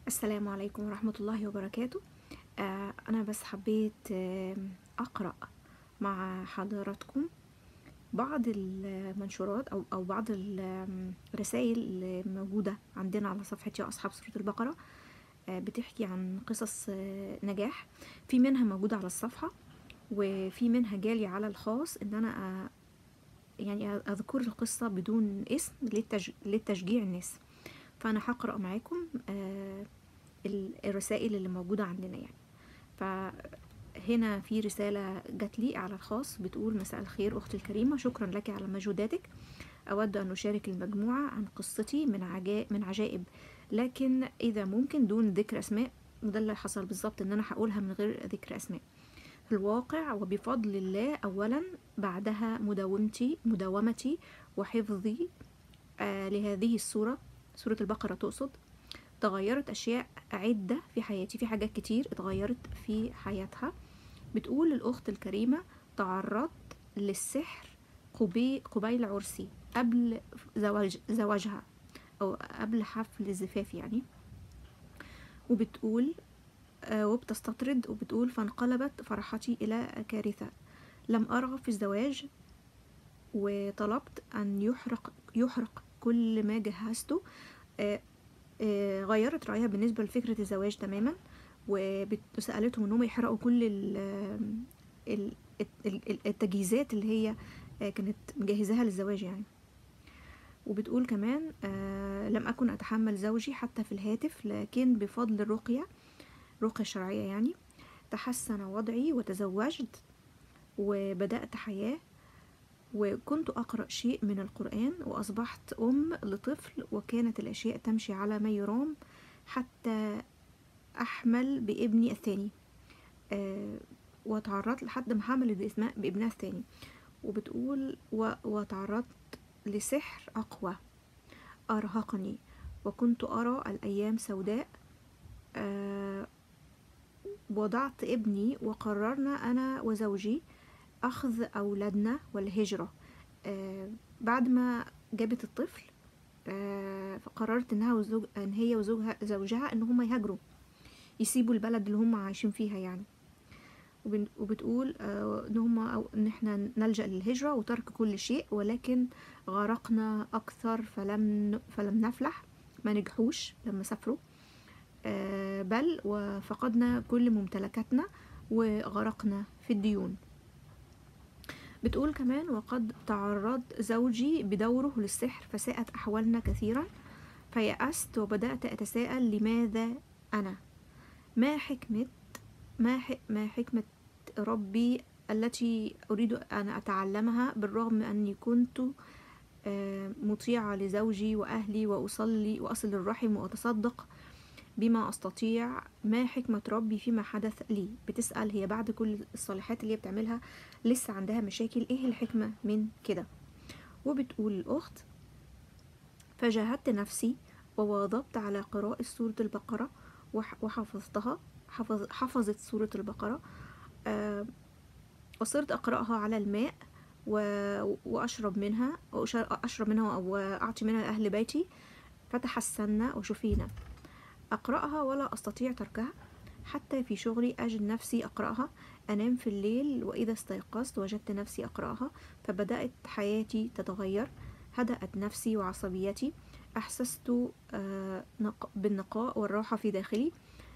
السلام عليكم ورحمة الله وبركاته آه أنا بس حبيت آه أقرأ مع حضراتكم بعض المنشورات أو, أو بعض الرسائل اللي موجودة عندنا على صفحة يا أصحاب سورة البقرة آه بتحكي عن قصص آه نجاح في منها موجودة على الصفحة وفي منها جالي على الخاص إن أنا آه يعني أذكر القصة بدون اسم للتج... للتشجيع الناس فأنا هقرأ معاكم آه الرسائل اللي موجودة عندنا يعني فهنا في رسالة جات لي على الخاص بتقول مساء الخير أختي الكريمة شكرا لك على مجهوداتك أود أن أشارك المجموعة عن قصتي من عجائب, من عجائب لكن إذا ممكن دون ذكر أسماء وده اللي حصل بالظبط إن أنا هقولها من غير ذكر أسماء في الواقع وبفضل الله أولا بعدها مداومتي مداومتي وحفظي آه لهذه السورة سورة البقرة تقصد تغيرت أشياء عدة في حياتي في حاجات كتير اتغيرت في حياتها بتقول الأخت الكريمة تعرضت للسحر قبي قبيل عرسي قبل زواج زواجها أو قبل حفل الزفاف يعني وبتقول آه وبتستطرد وبتقول فانقلبت فرحتي إلى كارثة لم أرغب في الزواج وطلبت أن يحرق يحرق كل ما جهزته آه آه غيرت رأيها بالنسبة لفكرة الزواج تماما وسألتهم انهم يحرقوا كل ال التجهيزات اللي هي كانت مجهزاها للزواج يعني وبتقول كمان آه لم أكن أتحمل زوجي حتى في الهاتف لكن بفضل الرقية رقية شرعية يعني تحسن وضعي وتزوجت وبدأت حياة وكنت أقرأ شيء من القرآن وأصبحت أم لطفل وكانت الأشياء تمشي على ما يرام حتى أحمل بابني الثاني أه وتعرضت لحد ما حملت باسمها بابنها الثاني وبتقول و... وتعرضت لسحر أقوى أرهقني وكنت أرى الأيام سوداء أه وضعت ابني وقررنا أنا وزوجي أخذ أولادنا والهجرة آه بعد ما جابت الطفل آه فقررت إنها وزوج إن هي وزوجها زوجها إن هما يهاجروا يسيبوا البلد اللي هم عايشين فيها يعني وبتقول آه إن هما أو إن إحنا نلجأ للهجرة وترك كل شيء ولكن غرقنا أكثر فلم فلم نفلح ما نجحوش لما سافروا آه بل وفقدنا كل ممتلكاتنا وغرقنا في الديون بتقول كمان وقد تعرض زوجي بدوره للسحر فساءت أحوالنا كثيرا فيأست وبدأت أتساءل لماذا أنا ما حكمة ما, ما حكمة ربي التي أريد أن أتعلمها بالرغم أني كنت مطيعة لزوجي وأهلي وأصلي وأصل الرحم وأتصدق بما أستطيع ما حكمة ربي فيما حدث لي بتسأل هي بعد كل الصالحات اللي هي بتعملها لسه عندها مشاكل إيه الحكمة من كده وبتقول الأخت فجاهدت نفسي وواظبت على قراءة سورة البقرة وحفظتها حفظ حفظت سورة البقرة أه وصرت أقرأها على الماء وأشرب منها أشرب منها أو أعطي منها لأهل بيتي فتحسنا وشفينا أقرأها ولا أستطيع تركها حتى في شغلي أجد نفسي أقرأها أنام في الليل وإذا استيقظت وجدت نفسي أقرأها فبدأت حياتي تتغير هدأت نفسي وعصبيتي أحسست بالنقاء والراحة في داخلي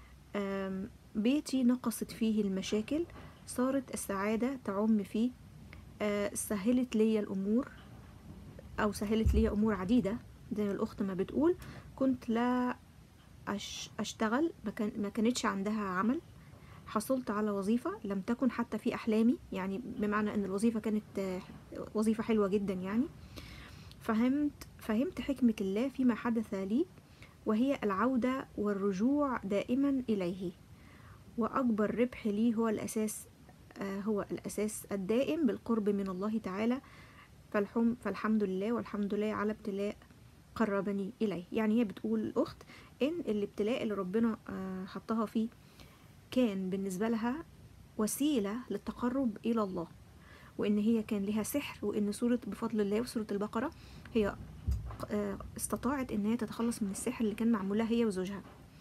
بيتي نقصت فيه المشاكل صارت السعادة تعم فيه سهلت لي الأمور أو سهلت لي أمور عديدة زي الأخت ما بتقول كنت لا أش أشتغل ما كانتش عندها عمل حصلت على وظيفة لم تكن حتى في أحلامي يعني بمعنى أن الوظيفة كانت وظيفة حلوة جدا يعني فهمت فهمت حكمة الله فيما حدث لي وهي العودة والرجوع دائما إليه وأكبر ربح لي هو الأساس هو الأساس الدائم بالقرب من الله تعالى فالحم فالحمد لله والحمد لله على ابتلاء قربني إليه يعني هي بتقول الأخت إن الابتلاء اللي ربنا حطها فيه كان بالنسبة لها وسيلة للتقرب إلى الله وإن هي كان لها سحر وإن سورة بفضل الله وسورة البقرة هي استطاعت إن هي تتخلص من السحر اللي كان معمول لها هي وزوجها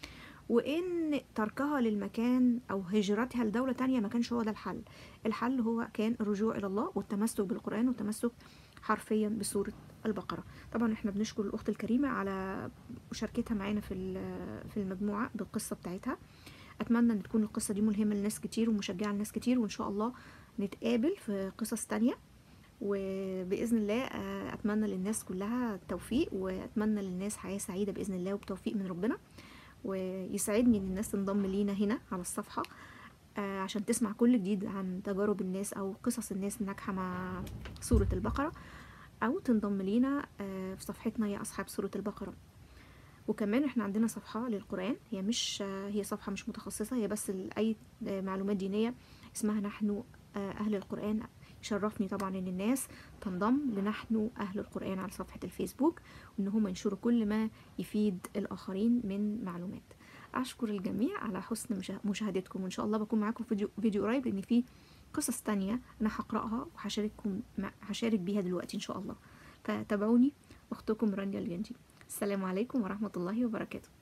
وان تركها للمكان او هجرتها لدولة تانية ما كانش هو ده الحل الحل هو كان الرجوع الى الله والتمسك بالقرآن والتمسك حرفيا بسورة البقرة طبعا احنا بنشكر الاخت الكريمة على مشاركتها معانا في في المجموعة بالقصة بتاعتها اتمنى ان تكون القصة دي ملهمة لناس كتير ومشجعة لناس كتير وان شاء الله نتقابل في قصص تانية وباذن الله اتمنى للناس كلها التوفيق واتمنى للناس حياه سعيده باذن الله وبتوفيق من ربنا ويسعدني ان الناس تنضم لينا هنا على الصفحه عشان تسمع كل جديد عن تجارب الناس او قصص الناس الناجحه مع سوره البقره او تنضم لينا في صفحتنا يا اصحاب سوره البقره وكمان احنا عندنا صفحه للقران هي مش هي صفحه مش متخصصه هي بس لاي معلومات دينيه اسمها نحن اهل القران يشرفني طبعا ان الناس تنضم لنحن اهل القرآن على صفحة الفيسبوك وان هم ينشروا كل ما يفيد الاخرين من معلومات اشكر الجميع على حسن مشاهدتكم وان شاء الله بكون معاكم فيديو, فيديو قريب لان في قصص تانية انا هقرأها وهشارككم هشارك بيها دلوقتي ان شاء الله فتابعوني اختكم رانيا الجندي السلام عليكم ورحمة الله وبركاته